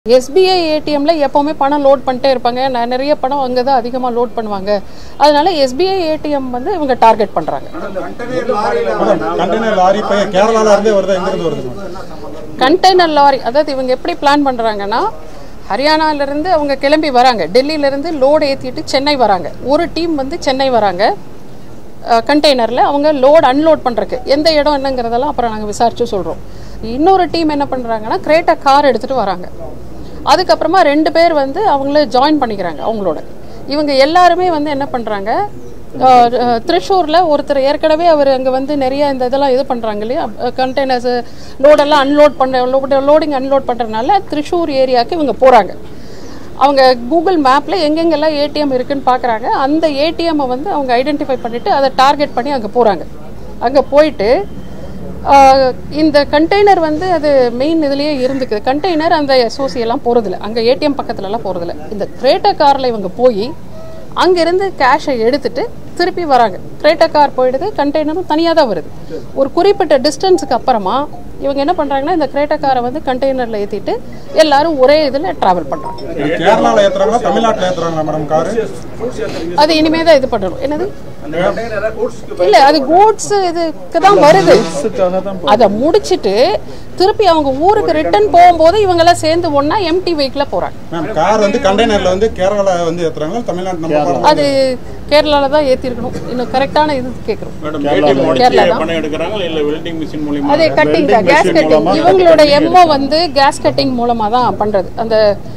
SBI ஏடிஎம்ல எப்பவுமே பணம் லோட் பண்ணிட்டே இருப்பாங்க ந- நிறைய பணம் அங்கே தான் அதிகமாக லோட் பண்ணுவாங்க அதனால எஸ்பிஐ ஏடிஎம் வந்து இவங்க டார்கெட் பண்றாங்க கண்டெய்னர் லாரி இப்போ கேரளால இருந்தே வருதா எங்க இருந்து வருது மேடம்? கண்டெய்னர் லாரி அதாவது இவங்க எப்படி பிளான் பண்றாங்கன்னா ஹரியானால இருந்து அவங்க கிளம்பி வராங்க டெல்லியில இருந்து லோடு ஏற்றிட்டு சென்னை வராங்க ஒரு டீம் வந்து சென்னை வராங்க கண்டெய்னரில் அவங்க லோட் அன்லோட் பண்ணுறக்கு எந்த இடம் என்னங்கிறதெல்லாம் அப்புறம் நாங்கள் விசாரிச்சு சொல்கிறோம் இன்னொரு டீம் என்ன பண்ணுறாங்கன்னா கிரேட்டா கார் எடுத்துகிட்டு வராங்க அதுக்கப்புறமா ரெண்டு பேர் வந்து அவங்கள ஜாயின் பண்ணிக்கிறாங்க அவங்களோட இவங்க எல்லாருமே வந்து என்ன பண்ணுறாங்க திருஷூரில் ஒருத்தர் ஏற்கனவே அவர் அங்கே வந்து நிறைய இந்த இதெல்லாம் இது பண்ணுறாங்க இல்லையா கண்டெய்னர்ஸ் லோடெல்லாம் அன்லோட் பண்ண லோடிங் அன்லோட் பண்ணுறதுனால திருஷூர் ஏரியாவுக்கு இவங்க போகிறாங்க அவங்க கூகுள் மேப்பில் எங்கெங்கெல்லாம் ஏடிஎம் இருக்குன்னு பார்க்குறாங்க அந்த ஏடிஎம்மை வந்து அவங்க ஐடென்டிஃபை பண்ணிவிட்டு அதை டார்கெட் பண்ணி அங்கே போகிறாங்க அங்கே போயிட்டு ஆஹ், இந்த கண்டெய்னர் வந்து அது மெயின் இதுலேயே இருந்துக்குது கண்டெய்னர் அந்த எஸ்ஓசி எல்லாம் போகிறதில்ல அங்கே ஏடிஎம் பக்கத்துலலாம் போகிறதில்ல இந்த கிரேட்டா காரில் இவங்க போய் அங்கேருந்து கேஷை எடுத்துட்டு திருப்பி வராங்க கிரேட்டா கார் போயிடுது கண்டெய்னரும் தனியாக தான் வருது ஒரு குறிப்பிட்ட டிஸ்டன்ஸுக்கு அப்புறமா இவங்க என்ன பண்ணுறாங்கன்னா இந்த கிரேட்டா காரை வந்து கண்டெய்னரில் ஏற்றிட்டு எல்லாரும் ஒரே இதில் ட்ராவல் பண்ணுறாங்க இது கேரளால ஏத்துறாங்களா தமிழ்நாட்டுல ஏத்துறாங்களா மேடம் காரு அது இனிமே தான் இது பண்ணணும் என்னது இல்ல அது கூட்ஸ் இதுக்கு தான் வருது அதை முடிச்சிட்டு திருப்பி அவங்க ஊருக்கு ரிட்டர்ன் போகும்போது இவங்க எல்லாம் சேர்ந்து ஒண்ணா எம்டி வெஹிக்கிள போறாங்க மேம் கார் வந்து கண்டெய்னர்ல வந்து கேரளா வந்து ஏத்துறாங்களா தமிழ்நாட்டு நம்ம போறது அது கேரளால தான் ஏத்திருக்கணும் இன்னும் கரெக்டான இது கேட்கறோம் மேடம் ஏடிஎம் கேரளா முடிச்சு தான். பணம் எடுக்கிறாங்களா இல்ல வெல்டிங் மிஷின் மூலியமா அதே கட்டிங் தான் கேஸ் கட்டிங் இவங்களோட எம்ஓ வந்து கேஸ் கட்டிங் மூலமா தான் பண்றது அந்த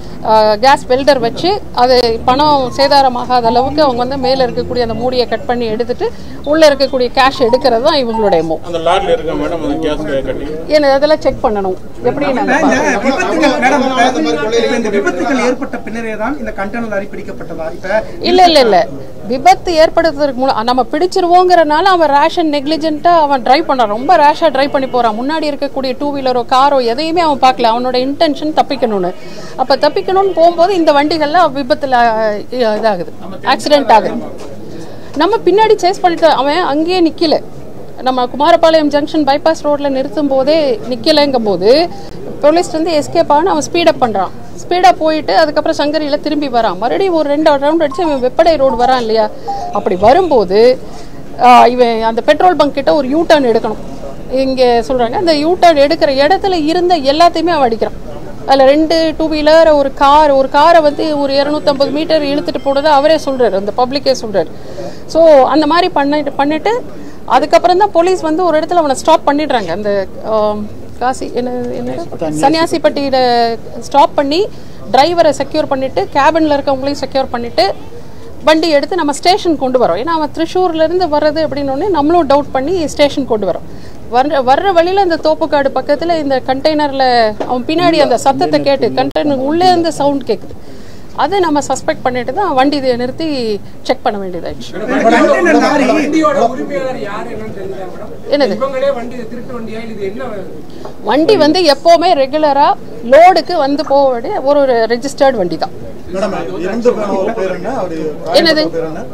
கேஸ் வெல்டர் வச்சு அது பணம் சேதாரமாகாத அளவுக்கு அவங்க வந்து மேல இருக்கக்கூடிய அந்த மூடியை கட் பண்ணி எடுத்துட்டு உள்ள இருக்கக்கூடிய கேஷ் எடுக்கிறது தான் இவங்களோட எம்ஓ அந்த லாட்ல இருக்க மேடம் அந்த கேஸ் கட்டி ஏன்னா அதெல்லாம் செக் பண்ணணும் எப்படி நாங்க இந்த பார்க்கணும். விபத்துகள் மேடம் இப்ப இந்த விபத்துகள் ஏற்பட்ட பின்னரே தான் இந்த கண்டெய்னர் லாரி பிடிக்கப்பட்டதா இப்ப இல்ல இல்ல இல்ல விபத்து ஏற்படுத்துறதுக்கு மூலம் நம்ம பிடிச்சிருவோங்கிறனால அவன் ரேஷன் நெக்லிஜென்ட்டா அவன் டிரைவ் பண்றான் ரொம்ப ரேஷா டிரைவ் பண்ணி போறான் முன்னாடி இருக்கக்கூடிய டூ வீலரோ காரோ எதையுமே அவன் பார்க்கல அவனோட இன்டென்ஷன் தப்பிக்கணும்னு அப்ப தப்பிக்கணும்னு போகும்போது இந்த வண்டிகள்ல விபத்துல அஹ், இதாகுது ஆக்சிடென்ட் ஆகுது நம்ம பின்னாடி சேஸ் பண்ணிட்டு அவன் அங்கேயே நிக்கல நம்ம குமாரபாளையம் ஜங்ஷன் பைபாஸ் ரோட்ல நிறுத்தும் போதே நிக்கலைங்கும் போது போலீஸ் வந்து எஸ்கேப் ஆகணும் அவன் ஸ்பீடப் பண்றான் ஸ்பீடாக போயிட்டு அதுக்கப்புறம் சங்கரியில் திரும்பி வரான் மறுபடியும் ஒரு ரெண்டு ரவுண்ட் அடிச்சு இவன் வெப்படை ரோடு வரான் இல்லையா அப்படி வரும்போது ஆஹ், இவன் அந்த பெட்ரோல் பங்க் கிட்ட ஒரு யூ டர்ன் எடுக்கணும் இங்கே சொல்றாங்க அந்த யூ டர்ன் எடுக்கிற இடத்துல இருந்த எல்லாத்தையுமே அவன் அடிக்கிறான் அதில் ரெண்டு டூ வீலர் ஒரு கார் ஒரு காரை வந்து ஒரு இரநூத்தம்பது மீட்டர் இழுத்துட்டு போனதை அவரே சொல்றாரு அந்த பப்ளிக்கே சொல்றாரு ஸோ அந்த மாதிரி பண்ணிட்டு பண்ணிட்டு அதுக்கப்புறம் தான் போலீஸ் வந்து ஒரு இடத்துல அவனை ஸ்டாப் பண்ணிடுறாங்க அந்த ஆம், காசி என்ன என்ன சன்னியாசிப்பட்டியில ஸ்டாப் பண்ணி டிரைவரை செக்யூர் பண்ணிட்டு கேபின்ல இருக்கவங்களையும் செக்யூர் பண்ணிட்டு வண்டி எடுத்து நம்ம ஸ்டேஷன் கொண்டு வரோம் ஏன்னா அவன் திருஷூர்ல இருந்து வர்றது அப்படின்னோடனே நம்மளும் டவுட் பண்ணி ஸ்டேஷன் கொண்டு வரோம் வர்ற வர்ற வழியில இந்த தோப்புக்காடு பக்கத்துல இந்த கண்டெய்னர்ல அவன் பின்னாடி அந்த சத்தத்தை கேட்டு கண்டெய்னர் உள்ளே இருந்து சவுண்ட் கேக்குது அதை நம்ம சஸ்பெக்ட் பண்ணிட்டு தான் வண்டி இதை நிறுத்தி செக் பண்ண வேண்டியதாயிடுச்சு கண்டெய்னர் லாரி வண்டியோட உரிமையாளர் யார் என்னன்னு தெரியுதா மேடம் என்னது இவங்களே வண்டி இது திருட்டு வண்டியா இல்ல இது என்ன வண்டி வந்து எப்பவுமே ரெகுலரா லோடுக்கு வந்து போக வேண்டிய ஒரு ஒரு ரெஜிஸ்டர்ட் வண்டி தான் மேடம் இறந்து போன ஒரு பேர் என்ன அவரு என்னது பேர் என்ன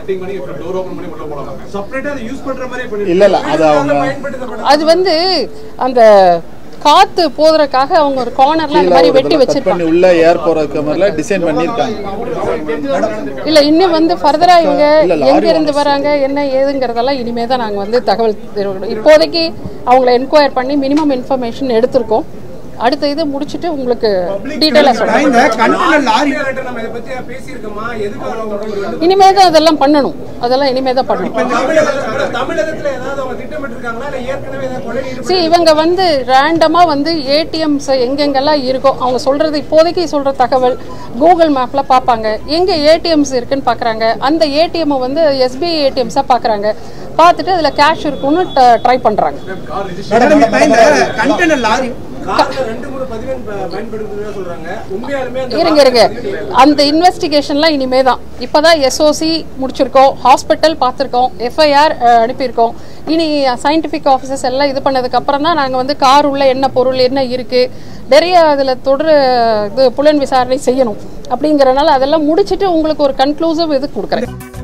இல்ல இல்ல அது அவங்க அது வந்து அந்த காத்து போதுறதுக்காக அவங்க ஒரு கார்னர்ல அந்த மாதிரி வெட்டி கட் வச்சிருப்பாங்க பண்ணி உள்ள ஏர் போறதுக்கு மாதிரில டிசைன் பண்ணிருக்காங்க இல்ல இன்னும் வந்து ஃபர்தரா இவங்க இல்ல, லாரி எங்க இருந்து வராங்க என்ன ஏதுங்கிறதெல்லாம் இனிமே தான் நாங்க வந்து தகவல் தெரிவிக்கணும் இப்போதைக்கு அவங்கள என்கொயர் பண்ணி மினிமம் இன்ஃபர்மேஷன் எடுத்திருக்கோம் அடுத்த இது முடிச்சிட்டு உங்களுக்கு டீட்டெயிலாக சொல்றேன் இந்த கண்டெய்னர் லாரி கிட்ட நம்ம இதை பத்தி பேசியிருக்கோமா எதுக்காக அவங்க கொண்டு வந்து- இனிமே தான் அதெல்லாம் பண்ணணும் அதெல்லாம் இனிமே தான் பண்ணணும் தமிழகத்துல தமிழகத்துல ஏதாவது அவங்க திட்டமிட்டு இருக்காங்களா இல்ல ஏற்கனவே ஏதாவது கொலை ஈடுபட்டு சரி இவங்க வந்து ரேண்டமா வந்து ஏடிஎம்ஸ் எங்கெங்கெல்லாம் இருக்கோ அவங்க சொல்றது இப்போதைக்கு சொல்ற தகவல் கூகுள் மேப்ல பார்ப்பாங்க எங்க ஏடிஎம்ஸ் இருக்குன்னு பார்க்கறாங்க அந்த ஏடிஎம் வந்து எஸ்பிஐ ஏடிஎம்ஸா பார்க்கறாங்க பார்த்துட்டு அதுல கேஷ் இருக்குன்னு ட்ரை பண்றாங்க மேடம் இப்ப இந்த கண்டெய்னர் லாரி கார்ல ரெண்டு மூணு பதிவெண் ப- பயன்படுத்துறதா சொல்றாங்க உண்மையாலுமே அந்த இருங்க இருங்க அந்த இன்வெஸ்டிகேஷன்லாம் இனிமே தான் இப்போதான் எஸ்ஓசி முடிச்சிருக்கோம் ஹாஸ்பிட்டல் பார்த்துருக்கோம் எஃப்ஐஆர் அனுப்பியிருக்கோம் இனி சயின்டிஃபிக் ஆஃபீஸர்ஸ் எல்லாம் இது பண்ணதுக்கு அப்புறம் தான் நாங்கள் வந்து கார் உள்ள என்ன பொருள் என்ன இருக்கு நிறைய அதில் தொடர் இது புலன் விசாரணை செய்யணும் அப்படிங்கறனால அதெல்லாம் முடிச்சிட்டு உங்களுக்கு ஒரு கன்க்ளூசிவ் இது கொடுக்குறேன்